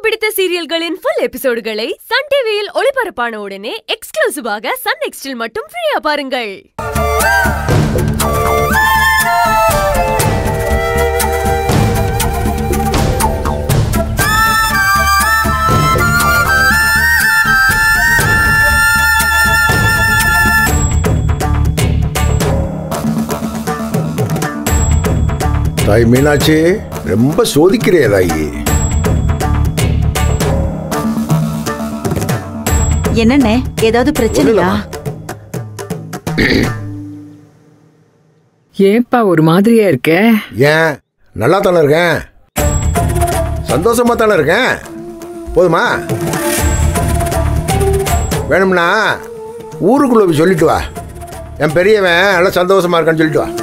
பிடித்த சீரியல்களின் full எபிசோடுகளை Sun டிவியில் ஒளிபரப்பான உடனே எக்ஸ்க்ளூசிவாக சன் நெக்ஸ்டில் மட்டும் ஃப்ரீயா பாருங்கள் தாய் மீனாட்சி ரொம்ப சோதிக்கிறிய தாயி என்னண்ணே ஏதாவது பிரச்சனையா ஏன்பா ஒரு மாதிரியா இருக்க ஏன் நல்லா தானே இருக்கேன் சந்தோஷமா தானே இருக்கேன் போதுமா வேணும்னா ஊருக்குள்ள போய் சொல்லிட்டு வா என் பெரியவன் நல்லா சந்தோஷமா இருக்கான்னு சொல்லிட்டு வா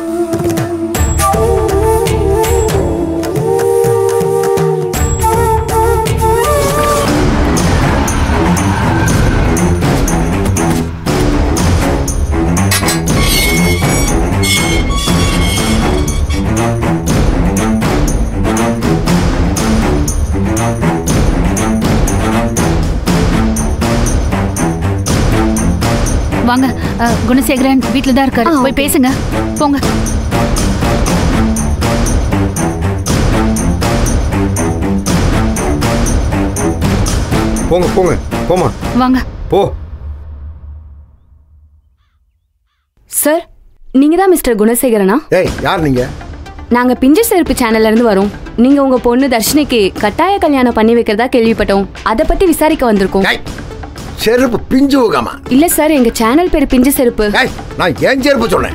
வாங்க அஹ், குணசேகரன் வீட்ல தான் இருக்காரு போய் பேசுங்க போங்க போங்க போங்க போமா வாங்க போ சார் நீங்க தான் மிஸ்டர் குணசேகரனா ஏய் யார் நீங்க நாங்க பிஞ்சு செருப்பு சேனல்ல இருந்து வரோம் நீங்க உங்க பொண்ணு தர்ஷினிக்கு கட்டாய கல்யாணம் பண்ணி வைக்கிறதா கேள்விப்பட்டோம் அத பத்தி விசாரிக்க வந்திருக்கோம் ஏய் செருப்பு பிஞ்சு போகாமா இல்ல சார் எங்க சேனல் பேரு பிஞ்சு செருப்பு ஏய் நான் ஏன் செருப்பு சொன்னேன்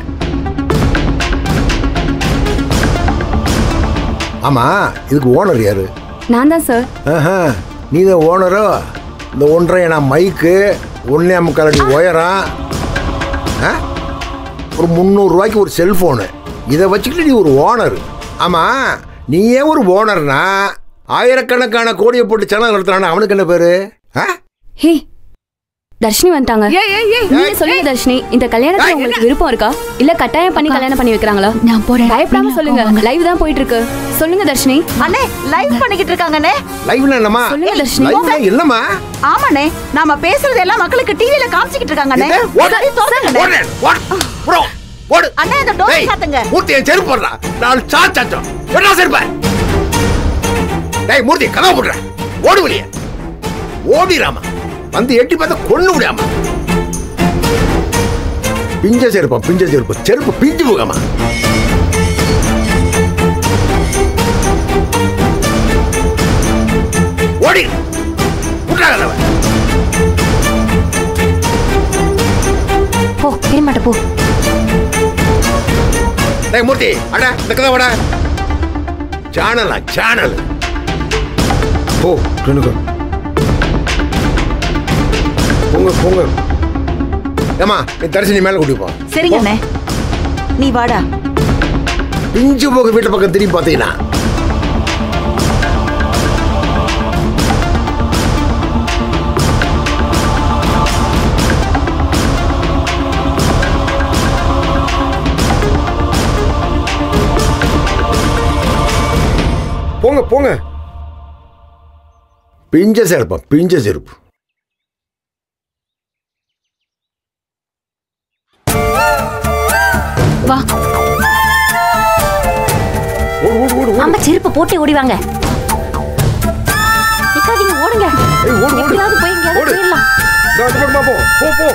ஆமா இதுக்கு ஓனர் யாரு நான் தான் சார் ஆஹா, நீ தான் ஓனரோ இந்த ஒன்றரை நான் மைக்கு ஒன்றே முக்கால் அடி உயரம் ஆ? ஒரு முந்நூறுரூவாய்க்கு ஒரு செல்ஃபோனு இதை வச்சுக்கிட்டு நீ ஒரு ஓனர் ஆமாம் நீயே ஒரு ஓனர்னா ஆயிரக்கணக்கான கோடியை போட்டு சேனல் நடத்துறானா அவனுக்கு என்ன பேரு ஆ ஹே தர்ஷினி வந்துட்டாங்க நீங்க சொல்லுங்க தர்ஷினி இந்த கல்யாணத்துல உங்களுக்கு விருப்பம் இருக்கா இல்ல கட்டாயம் பண்ணி கல்யாணம் பண்ணி வைக்கிறாங்களா நான் போறேன் பயப்படாம நீங்க சொல்லுங்க போங்க. லைவ் தான் போயிட்டு இருக்கு சொல்லுங்க தர்ஷினி அண்ணே லைவ் பண்ணிக்கிட்டு இருக்காங்கண்ணே லைவ்ல என்னம்மா சொல்லுங்க தர்ஷினி லைவ்ல என்னம்மா ஆமாண்ணே நாம பேசுறது எல்லாம் மக்களுக்கு டிவில காமிச்சிக்கிட்டு இருக்காங்கண்ணே இது? ஓடு. சரி, திறந்துங்கண்ணே. ஓடு, ஓடு, bro, ஓடு. அண்ணா, இந்த door டேய், சாத்துங்க. மூர்த்தி, என் செருப்பு போடுறா. நாலு சாச்சாச்சம். என்ன செருப்ப? டேய், மூர்த்தி, கதவை போடுறா. ஓடு வெளியே. ஓடிராமா. வந்து எட்டி பார்த்தா கொன்னு விடாமா பிஞ்ச செருப்பா பிஞ்ச செருப்பு செருப்பு பிஞ்சு போகாமா ஓடி விட்றா கதவை போ மாட்ட போ டேய் மூர்த்தி அட இந்த கதை வாடா சேனலா சேனல் போ ரெண்டுக்கு போங்க போங்க ஏமா நீ தரிசனி மேல கூட்டி போ சரிங்கண்ணே நீ வாடா பிஞ்சு போக வீட்டு பக்கம் திரும்பி பார்த்தீங்கன்னா போங்க போங்க பிஞ்ச செருப்பா பிஞ்ச செருப்பு வா ஓடு ஓடு ஓடு ஓடு ஆமா செருப்பு போட்டு ஓடிவாங்க நிக்காதீங்க ஓடுங்க ஏய், ஓடு ஓடு எப்படியாவது போய் எங்கேயாவது ஓடு. போயிடலாம் இதோ அந்த பக்கமா போ போ போ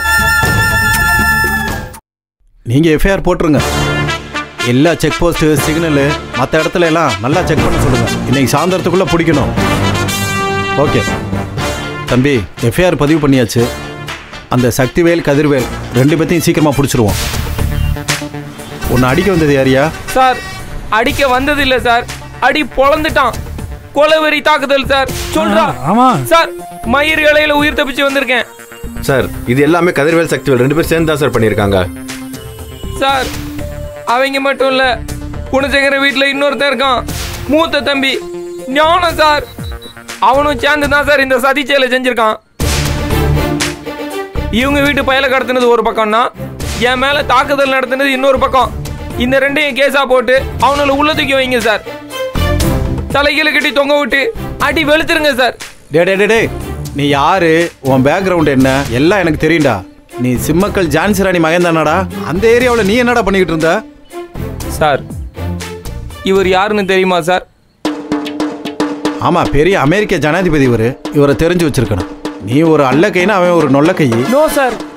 நீங்கள் எஃப்ஐஆர் போட்டுருங்க எல்லா செக் போஸ்ட்டு சிக்னலு மற்ற இடத்துல எல்லாம் நல்லா செக் பண்ண சொல்லுங்கள் இன்னைக்கு சாயந்தரத்துக்குள்ளே பிடிக்கணும் ஓகே தம்பி எஃப்ஐஆர் பதிவு பண்ணியாச்சு அந்த சக்திவேல் கதிர்வேல் ரெண்டு பேர்த்தையும் சீக்கிரமாக பிடிச்சிருவோம் உன்னை அடிக்க வந்தது யாரியா சார் அடிக்க வந்தது இல்ல சார் அடி பொழந்துட்டான் கொலவெறி தாக்குதல் சார் சொல்றா ஆமா சார் மயிர் இலையில உயிர் தப்பிச்சு வந்திருக்கேன் சார் இது எல்லாமே கதிர்வேல் சக்திவேல் ரெண்டு பேரும் சேர்ந்து தான் சார் பண்ணியிருக்காங்க சார் அவங்க மட்டும் இல்ல குணசேகர வீட்டுல இன்னொருத்தன் இருக்கான் மூத்த தம்பி ஞானம் சார் அவனும் சேர்ந்து தான் சார் இந்த சதி செயலை செஞ்சிருக்கான் இவங்க வீட்டு பயல கடத்தினது ஒரு பக்கம்னா என் மேல தாக்குதல் நடத்தினது இன்னொரு பக்கம் இந்த ரெண்டையும் கேஸா போட்டு அவனுல உள்ள தூக்கி வைங்க சார் தலைகீழ கட்டி தொங்க விட்டு அடி வெளுத்துருங்க சார் டே டே டே டே நீ யாரு உன் பேக்ரவுண்ட் என்ன எல்லாம் எனக்கு தெரியும்டா நீ சிம்மக்கல் ஜான்சி ராணி மகன் தானாடா அந்த ஏரியாவில் நீ என்னடா பண்ணிக்கிட்டு இருந்த சார் இவர் யாருன்னு தெரியுமா சார் ஆமா பெரிய அமெரிக்க ஜனாதிபதி இவர் இவரை தெரிஞ்சு வச்சிருக்கணும் நீ ஒரு அல்ல கைனா அவன் ஒரு நொல்ல கை நோ சார்